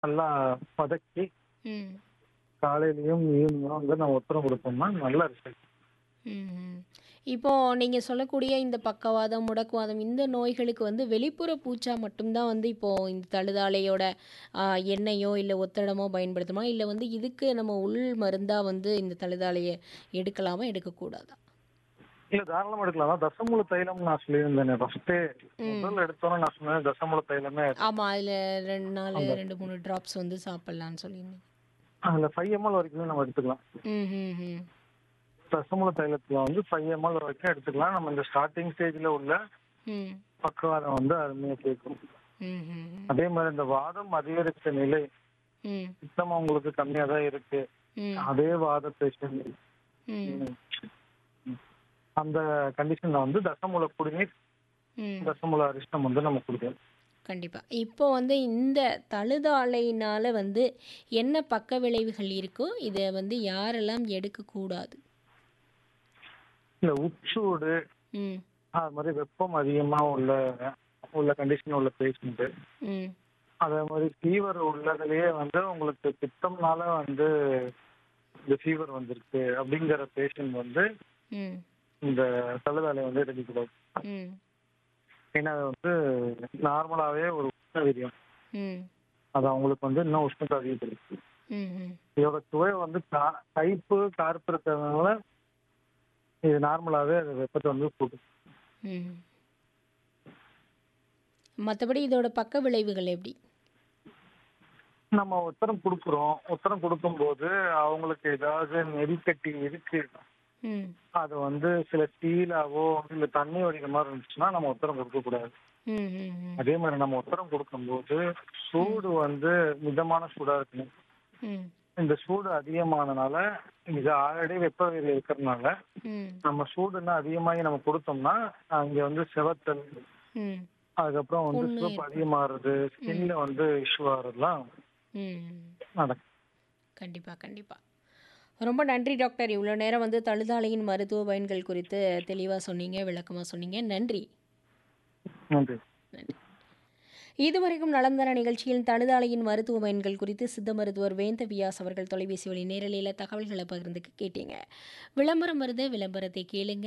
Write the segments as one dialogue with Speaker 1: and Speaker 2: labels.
Speaker 1: நல்லா வதக்கி
Speaker 2: ம்
Speaker 1: காலையிலயும் ஈவினிங்கும் வந்து நம்ம உத்தரம் கொடுத்தோம்னா நல்ல ரிசல்ட்
Speaker 2: ம்ஹ்ம். இப்போ நீங்க சொல்லக்கூடிய இந்த பக்கவாதம், முடக்குவாதம் இந்த நோய்களுக்கு வந்து வெளிப்புற பூச்சா மட்டும் தான் வந்து இப்போ இந்த தழுதாலையோட அ எண்ணெயோ, இல்ல ஒத்தடமோ பயன்படுத்தணுமா? இல்ல வந்து இதுக்கு நம்ம உள் மருந்தா வந்து இந்த தழுதாலைய எடுக்கலாமா? எடுக்கக்கூடாதா?
Speaker 1: இல்ல தாராளமா எடுக்கலாம் அதான் தசமூல தைலம் நான் சொல்லியிருந்தேனே ஃபர்ஸ்டே
Speaker 2: ம்.
Speaker 1: முதல்ல எடுத்தோன்னே நான் சொன்னேன் தசமூல தைலமே
Speaker 2: ஆமா. அதுல 2 நாலு
Speaker 1: அந்த
Speaker 2: 2, 3 டிராப்ஸ் வந்து சாப்பிடலான்னு சொல்லியிருந்தீங்க.
Speaker 1: அதுல ஃபைவ் எம்எல் வரைக்குமே நம்ம எடுத்துக்கலாம்
Speaker 2: ம்ஹ்ஹ்ம்.
Speaker 1: தசமூல தைலத்துல வந்து ஃபைவ் எம்எல் வரைக்கும் எடுத்துக்கலாம் நம்ம இந்த ஸ்டார்டிங் ஸ்டேஜ்ல உள்ள
Speaker 2: ம்.
Speaker 1: பக்கவாதம் வந்து அருமையா கேட்கும்
Speaker 2: ம்ஹ்ஹ்ம்.
Speaker 1: அதே மாதிரி இந்த வாதம் அதிகரித்த நிலை
Speaker 2: ம்.
Speaker 1: சுத்தமா உங்களுக்கு கம்மியா தான் இருக்கு
Speaker 2: ம்.
Speaker 1: அதே வாத பேஷண்ட்
Speaker 2: ம்.
Speaker 1: அந்த கண்டிஷன்ல வந்து தசமூல குடிநீர்
Speaker 2: ம்.
Speaker 1: தசமூல அரிஷ்டம் வந்து நம்ம குடிக்கலாம்
Speaker 2: கண்டிப்பா. இப்போ வந்து இந்த தழுதாலையினால வந்து என்ன பக்க விளைவுகள் இருக்கோ, இத வந்து யாரெல்லாம் எடுக்கக்கூடாது?
Speaker 1: இல்ல உச்சூடு
Speaker 2: ம்.
Speaker 1: அது மாதிரி வெப்பம் அதிகமா உள்ள உள்ள கண்டிஷன் உள்ள பேஷண்ட்
Speaker 2: ம்.
Speaker 1: அதே மாதிரி ஃபீவர் உள்ளதுலயே வந்து உங்களுக்கு பித்தம்னால வந்து இந்த ஃபீவர் வந்திருக்கு அப்படிங்கிற பேஷண்ட் வந்து
Speaker 2: ம்.
Speaker 1: இந்த தழுதாலை வந்து எடுக்கக்கூடாது
Speaker 2: ம்.
Speaker 1: ஏன்னா அது வந்து நார்மலாவே ஒரு உஷ்ண வீரியம்
Speaker 2: ம்.
Speaker 1: அது அவங்களுக்கு வந்து இன்னும் உஷ்ணத்தை அதிகப்படுத்து
Speaker 2: ம்ஹ்ம்.
Speaker 1: இதோட சுவை வந்து கா- கைப்பு கார்ப்பு இருக்கிறதுனால இது நார்மலாவே அது வெப்பத்தை வந்து கூட்டும்
Speaker 2: ம். மத்தபடி இதோட பக்க விளைவுகள் எப்படி?
Speaker 1: நம்ம உத்தரம் கொடுக்குறோம் உத்தரம் கொடுக்கும்போது அவங்களுக்கு ஏதாவது நெறிக்கட்டி இருக்கு
Speaker 2: ம்.
Speaker 1: அது வந்து சில ஸ்டீலாவோ இல்ல தண்ணி வடிக்கிற மாதிரி இருந்துச்சுன்னா நம்ம உத்தரம் கொடுக்க கூடாது
Speaker 2: ம்ஹ்ஹ்ம்.
Speaker 1: அதே மாதிரி நம்ம உத்தரம் கொடுக்கும்போது சூடு வந்து மிதமான சூடா இருக்கணும்
Speaker 2: ம்.
Speaker 1: இந்த சூடு அதிகமானனால இது ஆல்ரெடி வெப்ப வேறு இருக்கிறதுனால
Speaker 2: ம்.
Speaker 1: நம்ம சூடுன்னா அதிகமாகி நம்ம கொடுத்தோம்னா அங்க வந்து செவத்தல்
Speaker 2: ம்.
Speaker 1: அதுக்கப்புறம் வந்து
Speaker 2: புண்ணு
Speaker 1: சிவப்பு
Speaker 2: ஏற்படும்.
Speaker 1: அதிகமாகிறது ஸ்கின்ல வந்து இஷ்யூ ஆகிறதுலாம்
Speaker 2: ம்.
Speaker 1: நடக்கும்
Speaker 2: கண்டிப்பா, கண்டிப்பா. ரொம்ப நன்றி டாக்டர். இவ்வளோ நேரம் வந்து தழுதாலையின் மருத்துவ பயன்கள் குறித்து தெளிவா சொன்னீங்க, விளக்கமா சொன்னீங்க. நன்றி.
Speaker 1: நன்றி
Speaker 2: நன்றி. இதுவரைக்கும் நலம் தர நிகழ்ச்சியில் தழுதாலையின் மருத்துவ பயன்கள் குறித்து சித்த மருத்துவர் வேந்த வியாஸ் அவர்கள் தொலைபேசி வழி நேரலையில் தகவல்களை பகிர்ந்துக்க கேட்டீங்க. விளம்பரம் வருது விளம்பரத்தை கேளுங்க.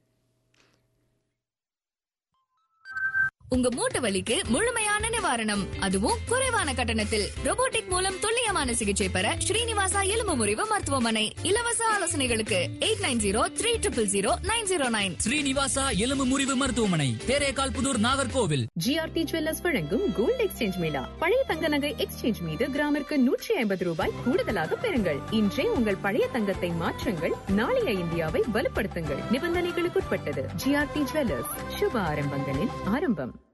Speaker 3: உங்க மூட்டு வலிக்கு முழுமையான நிவாரணம் அதுவும் குறைவான கட்டணத்தில் robotic மூலம் துல்லியமான சிகிச்சை பெற ஸ்ரீனிவாசா எலும்பு முறிவு மருத்துவமனை இலவச ஆலோசனைகளுக்கு eight nine zero three triple zero nine zero nine
Speaker 4: Srinivasa எலும்பு முறிவு மருத்துவமனை தேரேகால் புதூர் நாகர்கோவில்
Speaker 5: ஜிஆர்டி ஜுவல்லர்ஸ் வழங்கும் கோல்ட் எக்ஸ்சேஞ்ச் மேளா பழைய தங்க நகை எக்ஸ்சேஞ்ச் மீது கிராமிற்கு நூற்றி ஐம்பது ரூபாய் கூடுதலாக பெறுங்கள் இன்றே உங்கள் பழைய தங்கத்தை மாற்றுங்கள் நாளைய இந்தியாவை வலுப்படுத்துங்கள் நிபந்தனைகளுக்குட்பட்டது ஜிஆர்டி ஜுவல்லர்ஸ் சுப ஆரம்பங்களின் ஆரம்பம்